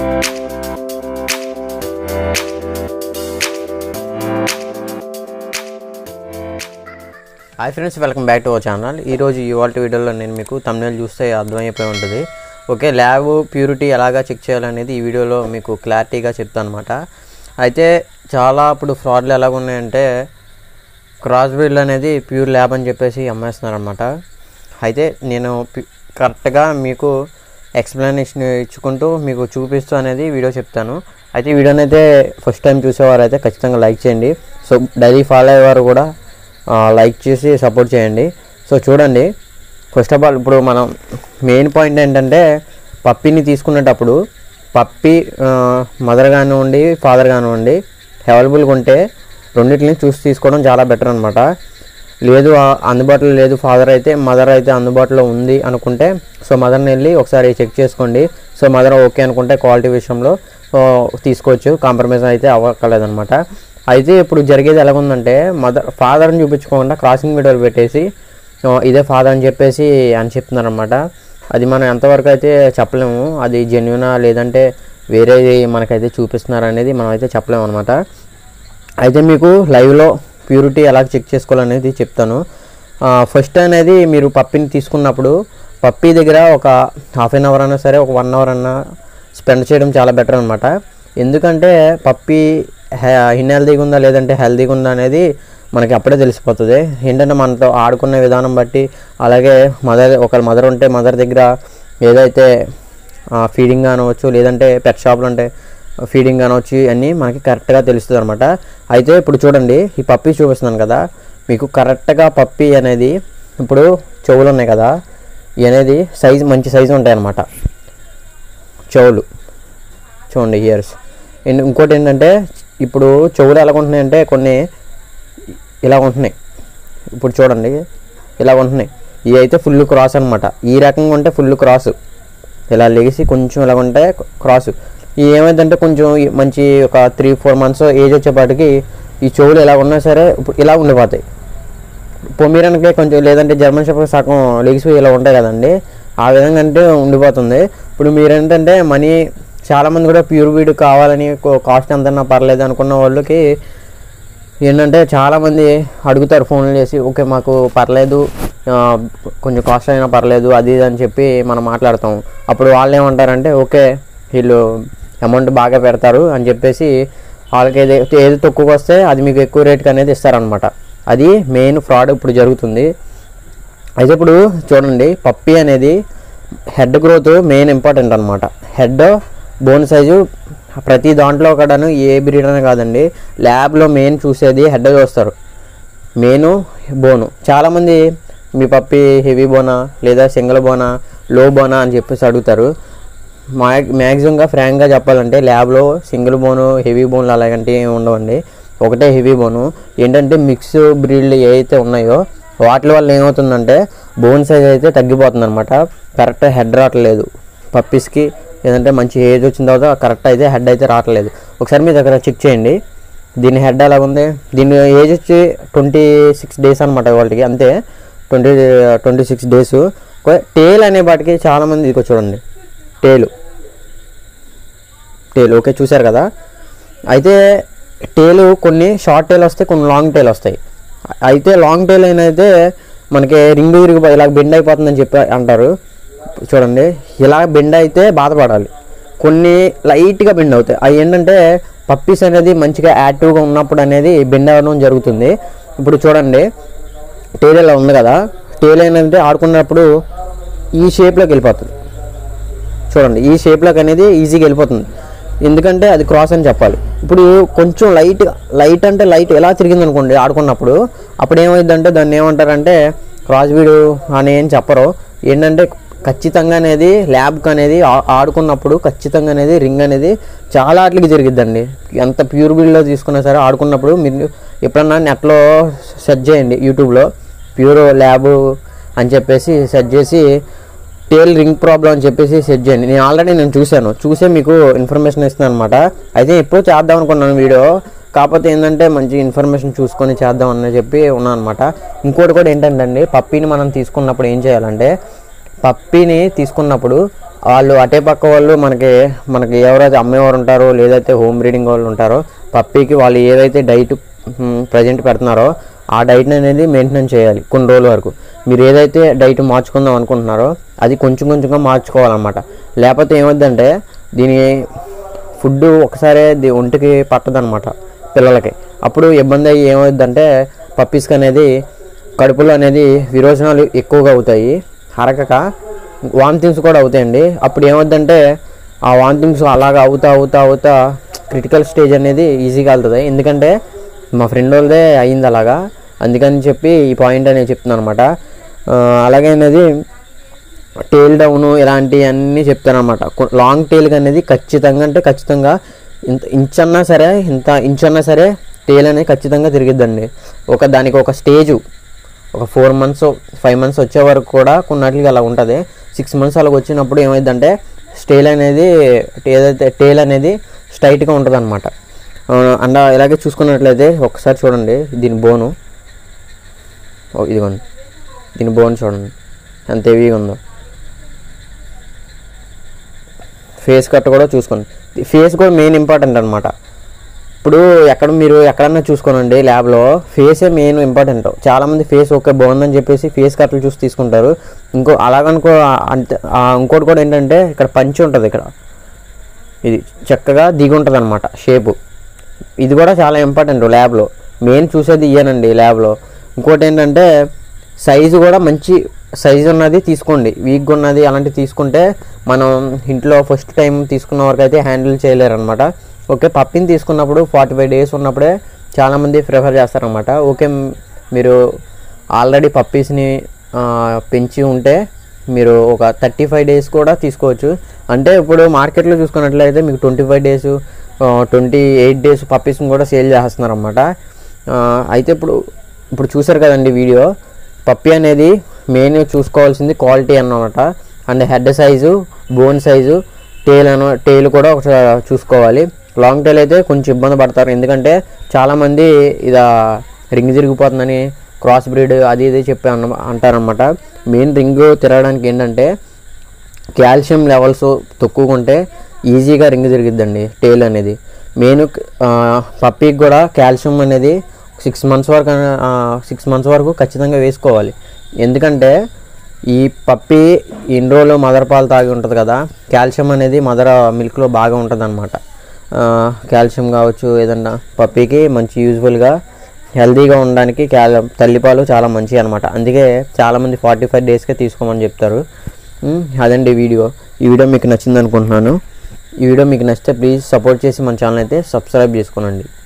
hi friends welcome back to our channel ఈరోజు ఇవాళ వీడియోలో నేను మీకు తమిళ చూస్తే అర్థమైపోయి ఉంటుంది ఓకే ల్యాబ్ ప్యూరిటీ ఎలాగా చెక్ చేయాలనేది ఈ వీడియోలో మీకు క్లారిటీగా చెప్తాను అనమాట అయితే చాలా ఇప్పుడు ఫ్రాడ్లు ఎలాగ ఉన్నాయంటే క్రాస్ బ్రీడ్ అనేది ప్యూర్ ల్యాబ్ అని చెప్పేసి అమ్మేస్తున్నారు అనమాట అయితే నేను పి- కరెక్ట్గా మీకు ఎక్స్ప్లెనేషన్ ఇచ్చుకుంటూ మీకు చూపిస్తూ అనేది వీడియో చెప్తాను అయితే ఈ వీడియోని అయితే ఫస్ట్ టైం చూసేవారు అయితే ఖచ్చితంగా లైక్ చేయండి సో డైలీ ఫాలో అయ్యేవారు కూడా ఆ, లైక్ చేసి సపోర్ట్ చేయండి సో చూడండి ఫస్ట్ ఆఫ్ ఆల్ ఇప్పుడు మనం మెయిన్ పాయింట్ ఏంటంటే పప్పిని తీసుకునేటప్పుడు పప్పి మదర్ కానివ్వండి ఫాదర్ కానివ్వండి అవైలబుల్గా ఉంటే రెండింటిని చూసి తీసుకోవడం చాలా బెటర్ అనమాట లేదు ఆ, అందుబాటులో లేదు ఫాదర్ అయితే మదర్ అయితే అందుబాటులో ఉంది అనుకుంటే సో మదర్ని వెళ్ళి ఒకసారి చెక్ చేసుకోండి సో మదర్ ఓకే అనుకుంటే క్వాలిటీ విషయంలో ఆ, తీసుకోవచ్చు కాంప్రమైజ్ అయితే అవ్వక్కర్లేదనమాట అయితే ఇప్పుడు జరిగేది ఎలాగుందంటే మదర్ ఫాదర్ని చూపించుకోకుండా క్రాసింగ్ వీడియోలు పెట్టేసి ఆ, ఇదే ఫాదర్ అని చెప్పేసి అని చెప్తున్నారనమాట అది మనం ఎంతవరకు అయితే చెప్పలేము అది జెన్యునా లేదంటే వేరేది మనకైతే చూపిస్తున్నారు అనేది మనం అయితే చెప్పలేము అనమాట అయితే మీకు లైవ్లో ప్యూరిటీ ఎలా చెక్ చేసుకోవాలనేది చెప్తాను ఆ, ఫస్ట్ అనేది మీరు పప్పిని తీసుకున్నప్పుడు పప్పి దగ్గర ఒక హాఫ్ అన్ అవర్ అయినా సరే ఒక వన్ అవర్ అన్నా స్పెండ్ చేయడం చాలా బెటర్ అనమాట ఎందుకంటే పప్పి ఇన్హెల్దీగా ఉందా లేదంటే హెల్దీగా ఉందా అనేది మనకి అప్పుడే తెలిసిపోతుంది ఏంటంటే మనతో ఆడుకునే విధానం బట్టి అలాగే మదర్ ఒక మదర్ ఉంటే మదర్ దగ్గర ఏదైతే ఫీడింగ్ అనవచ్చు లేదంటే పెట్ షాప్లు అంటే ఫీడింగ్ అనవచ్చు అన్నీ మనకి కరెక్ట్గా తెలుస్తుంది అనమాట అయితే ఇప్పుడు చూడండి ఈ పప్పి చూపిస్తున్నాను కదా మీకు కరెక్ట్గా పప్పి అనేది ఇప్పుడు చెవులు ఉన్నాయి కదా ఇవి అనేది సైజ్ మంచి సైజు ఉంటాయి అన్నమాట చెవులు చూడండి ఇయర్స్ ఇంకోటి ఏంటంటే ఇప్పుడు చెవులు ఎలా ఉంటున్నాయంటే కొన్ని ఇలా ఉంటున్నాయి ఇప్పుడు చూడండి ఇలా ఉంటున్నాయి ఇవి అయితే ఫుల్ క్రాస్ అనమాట ఈ రకంగా ఉంటే ఫుల్ క్రాస్ ఇలా లెగిసి కొంచెం ఇలా ఉంటే క్రాస్ ఇవి ఏమైందంటే కొంచెం ఈ మంచి ఒక త్రీ ఫోర్ మంత్స్ ఏజ్ వచ్చేపాటికి ఈ చెవులు ఎలా ఉన్నా సరే ఇప్పుడు ఇలా ఉండిపోతాయి పొమీరానికి కొంచెం లేదంటే జర్మన్ షెఫర్డ్ సగం లెగిసిపోయి ఇలా ఉంటాయి కదండి ఆ విధంగా అంటే ఉండిపోతుంది ఇప్పుడు మీరేంటంటే మనీ చాలామంది కూడా ప్యూర్ వీడ్ కావాలని కాస్ట్ ఎంతన్నా పర్లేదు అనుకున్న వాళ్ళకి ఏంటంటే చాలామంది అడుగుతారు ఫోన్లు చేసి ఓకే మాకు పర్లేదు ఆ, కొంచెం కాస్ట్ అయినా పర్లేదు అది ఇది అని చెప్పి మనం మాట్లాడతాం అప్పుడు వాళ్ళు ఏమంటారంటే ఓకే వీళ్ళు అమౌంట్ బాగా పెడతారు అని చెప్పేసి వాళ్ళకి ఏది ఏది తక్కువకి వస్తే అది మీకు ఎక్కువ రేట్కి అనేది ఇస్తారనమాట అది మెయిన్ ఫ్రాడ్ ఇప్పుడు జరుగుతుంది అయితే ఇప్పుడు చూడండి పప్పి అనేది హెడ్ గ్రోత్ మెయిన్ ఇంపార్టెంట్ అనమాట హెడ్ బోన్ సైజు ప్రతి దాంట్లో కూడాను ఏ బ్రీడ్ అనే కాదండి ల్యాబ్లో మెయిన్ చూసేది హెడ్ చూస్తారు మెయిన్ బోను చాలామంది మీ పప్పి హెవీ బోనా లేదా సింగిల్ బోనా లో బోనా అని చెప్పేసి అడుగుతారు మా మ్యాక్సిమంగా ఫ్రాంక్గా చెప్పాలంటే ల్యాబ్లో సింగిల్ బోను హెవీ బోన్లు అలాగంటే ఏమి ఉండవండి ఒకటే హెవీ బోను ఏంటంటే మిక్స్ బ్రీడ్లు ఏవైతే ఉన్నాయో వాటి వల్ల ఏమవుతుందంటే బోన్ సైజ్ అయితే తగ్గిపోతుంది అనమాట కరెక్ట్ హెడ్ రావట్లేదు పప్పీస్కి ఏదంటే మంచి ఏజ్ వచ్చిన తర్వాత కరెక్ట్ అయితే హెడ్ అయితే రావట్లేదు ఒకసారి మీ దగ్గర చెక్ చేయండి దీని హెడ్ ఎలా ఉంది దీని ఏజ్ వచ్చి ట్వంటీ సిక్స్ డేస్ అనమాట వాళ్ళకి అంతే twenty twenty six days tail అనే వాటికి చాలామంది ఇదిగో చూడండి టేలు టేల్ ఓకే చూశారు కదా అయితే టేలు కొన్ని షార్ట్ టేల్ వస్తాయి కొన్ని లాంగ్ టేల్ వస్తాయి అయితే లాంగ్ టేల్ అయితే మనకి రింగ్ విరిగి ఇలా బెండ్ అయిపోతుందని చెప్పి అంటారు చూడండి ఇలా బెండ్ అయితే బాధపడాలి కొన్ని లైట్గా బెండ్ అవుతాయి అవి ఏంటంటే పప్పీస్ అనేది మంచిగా యాక్టివ్గా ఉన్నప్పుడు అనేది బెండ్ అవ్వడం జరుగుతుంది ఇప్పుడు చూడండి టేల్ ఇలా ఉంది కదా టేల్ ఏంటంటే ఆడుకున్నప్పుడు ఈ షేప్లోకి వెళ్ళిపోతుంది చూడండి ఈ షేప్లోకి అనేది ఈజీగా వెళ్ళిపోతుంది ఎందుకంటే అది క్రాస్ అని చెప్పాలి ఇప్పుడు కొంచెం లైట్ లైట్ అంటే లైట్ ఎలా తిరిగింది అనుకోండి ఆడుకున్నప్పుడు అప్పుడు ఏమైందంటే దాన్ని ఏమంటారంటే క్రాస్ వీడు అని ఏం చెప్పరు ఏంటంటే ఖచ్చితంగా అనేది ల్యాబ్కి అనేది ఆ- ఆడుకున్నప్పుడు ఖచ్చితంగా అనేది రింగ్ అనేది చాలా ఆటలకి జరిగిద్దండి ఎంత ప్యూర్ బిల్డ్లో తీసుకున్నా సరే ఆడుకున్నప్పుడు మీరు ఎప్పుడన్నా నెట్లో సెర్చ్ చేయండి యూట్యూబ్లో ప్యూర్ ల్యాబ్ అని చెప్పేసి సెర్చ్ చేసి టేల్ రింగ్ ప్రాబ్లం అని చెప్పేసి సెట్ చేయండి నేను ఆల్రెడీ నేను చూశాను చూసే మీకు ఇన్ఫర్మేషన్ ఇస్తున్నాను అనమాట అయితే ఎప్పుడో చేద్దాం అనుకున్నాను వీడియో కాకపోతే ఏంటంటే మంచి ఇన్ఫర్మేషన్ చూసుకొని చేద్దాం అని చెప్పి ఉన్నాను అనమాట ఇంకోటి కూడా ఏంటంటే అండి పప్పీని మనం తీసుకున్నప్పుడు ఏం చేయాలంటే పప్పీని తీసుకున్నప్పుడు వాళ్ళు అటే పక్క వాళ్ళు మనకి మనకి ఎవరైతే అమ్మేవారు ఉంటారో లేదైతే హోమ్ బ్రీడింగ్ వాళ్ళు ఉంటారో పప్పీకి వాళ్ళు ఏదైతే డైట్ ప్రజెంట్ పెడుతున్నారో ఆ డైట్ని అనేది మెయింటైన్ చేయాలి కొన్ని రోజుల వరకు మీరు ఏదైతే డైట్ మార్చుకుందాం అనుకుంటున్నారో అది కొంచెం కొంచెంగా మార్చుకోవాలన్నమాట లేకపోతే ఏమవుద్దంటే దీని ఫుడ్ ఒకసారి ది ఒంటికి పట్టదనమాట పిల్లలకి అప్పుడు ఇబ్బంది అయ్యి ఏమవుద్దంటే పప్పీస్కి అనేది కడుపులో అనేది విరోచనాలు ఎక్కువగా అవుతాయి అరగక వామిటింగ్స్ కూడా అవుతాయండి అప్పుడు ఏమవుద్దంటే ఆ వామిటింగ్స్ అలాగా అవుతా అవుతా అవుతా క్రిటికల్ స్టేజ్ అనేది ఈజీగా వెళ్తుంది ఎందుకంటే మా ఫ్రెండ్ వాళ్ళదే అయింది అలాగా అందుకని చెప్పి ఈ పాయింట్ అనేది చెప్తున్నాను అనమాట అలాగే అనేది టేల్ డౌన్ ఇలాంటివన్నీ చెప్తానమాట లాంగ్ టేల్కి అనేది ఖచ్చితంగా అంటే ఖచ్చితంగా ఇంత ఇంచ్ అన్నా సరే ఇంత ఇంచ్ అన్నా సరే టేల్ అనేది ఖచ్చితంగా తిరిగిద్దండి ఒక దానికి ఒక స్టేజు ఒక ఫోర్ మంత్స్ ఫైవ్ మంత్స్ వచ్చే వరకు కూడా కొన్నిటికి అలా ఉంటుంది సిక్స్ మంత్స్ అలాగ వచ్చినప్పుడు ఏమైందంటే స్టేల్ అనేది ఏదైతే టేల్ అనేది స్ట్రైట్గా ఉంటుంది అనమాట అండ్ ఇలాగే చూసుకున్నట్లయితే ఒకసారి చూడండి దీని బోను ఓ ఇదిగోండి దీని బోన్ చూడండి ఎంత హెవీగా ఉందో ఫేస్ కట్ కూడా చూసుకోండి ఫేస్ కూడా మెయిన్ ఇంపార్టెంట్ అనమాట ఇప్పుడు ఎక్కడ మీరు ఎక్కడన్నా చూసుకోనండి ల్యాబ్లో ఫేసే మెయిన్ ఇంపార్టెంట్ చాలామంది ఫేస్ ఓకే బాగుందని చెప్పేసి ఫేస్ కట్లు చూసి తీసుకుంటారు ఇంకో అలాగనుకో అంతే ఆ, ఇంకోటి కూడా ఏంటంటే ఇక్కడ పంచి ఉంటుంది ఇక్కడ ఇది చక్కగా దిగి ఉంటుంది అనమాట షేపు ఇది కూడా చాలా ఇంపార్టెంట్ ల్యాబ్లో మెయిన్ చూసేది ఇయ్యానండి ల్యాబ్లో ఇంకోటి ఏంటంటే సైజు కూడా మంచి సైజు ఉన్నది తీసుకోండి వీక్గా ఉన్నది అలాంటివి తీసుకుంటే మనం ఇంట్లో ఫస్ట్ టైం తీసుకున్న వరకు అయితే హ్యాండిల్ చేయలేరు అనమాట ఓకే పప్పిని తీసుకున్నప్పుడు ఫార్టీ ఫైవ్ డేస్ ఉన్నప్పుడే చాలామంది ప్రిఫర్ చేస్తారనమాట ఓకే మ్, మీరు ఆల్రెడీ పప్పీస్ని పెంచి ఉంటే మీరు ఒక థర్టీ ఫైవ్ డేస్ కూడా తీసుకోవచ్చు అంటే ఇప్పుడు మార్కెట్లో చూసుకున్నట్లయితే మీకు twenty five days twenty eight days పప్పీస్ని కూడా సేల్ చేస్తున్నారు అనమాట అయితే ఇప్పుడు ఇప్పుడు చూసారు కదండి వీడియో పప్పి అనేది మెయిన్ చూసుకోవాల్సింది క్వాలిటీ అన్నమాట and head size bone size tail అన్న టేల్ కూడా ఒకసారి చూసుకోవాలి లాంగ్ టైల్ అయితే కొంచెం ఇబ్బంది పడతారు ఎందుకంటే చాలామంది ఇది రింగ్ తిరిగిపోతుందని క్రాస్ బ్రీడ్ అది ఇది చెప్పి అన్న అంటారనమాట మెయిన్ రింగ్ తిరగడానికి ఏంటంటే కాల్షియం లెవెల్స్ తక్కువగా ఉంటే ఈజీగా రింగ్ తిరిగిద్దండి టేల్ అనేది మెయిన్ పప్పీకి కూడా కాల్షియం అనేది సిక్స్ మంత్స్ వరకు సిక్స్ మంత్స్ వరకు ఖచ్చితంగా వేసుకోవాలి ఎందుకంటే ఈ పప్పి ఇన్ని రోజులు మదర్ పాలు తాగి ఉంటుంది కదా కాల్షియం అనేది మదర్ మిల్క్లో బాగా ఉంటుంది అనమాట కాల్షియం కావచ్చు ఏదన్నా పప్పీకి మంచి యూజ్ఫుల్గా హెల్తీగా ఉండడానికి క్యాల్ తల్లిపాలు చాలా మంచివి అనమాట అందుకే చాలామంది ఫార్టీ ఫైవ్ డేస్కే తీసుకోమని చెప్తారు ఉమ్, అదండి ఈ వీడియో ఈ వీడియో మీకు నచ్చింది అనుకుంటున్నాను ఈ వీడియో మీకు నచ్చితే ప్లీజ్ సపోర్ట్ చేసి మన ఛానల్ అయితే సబ్స్క్రైబ్ చేసుకోనండి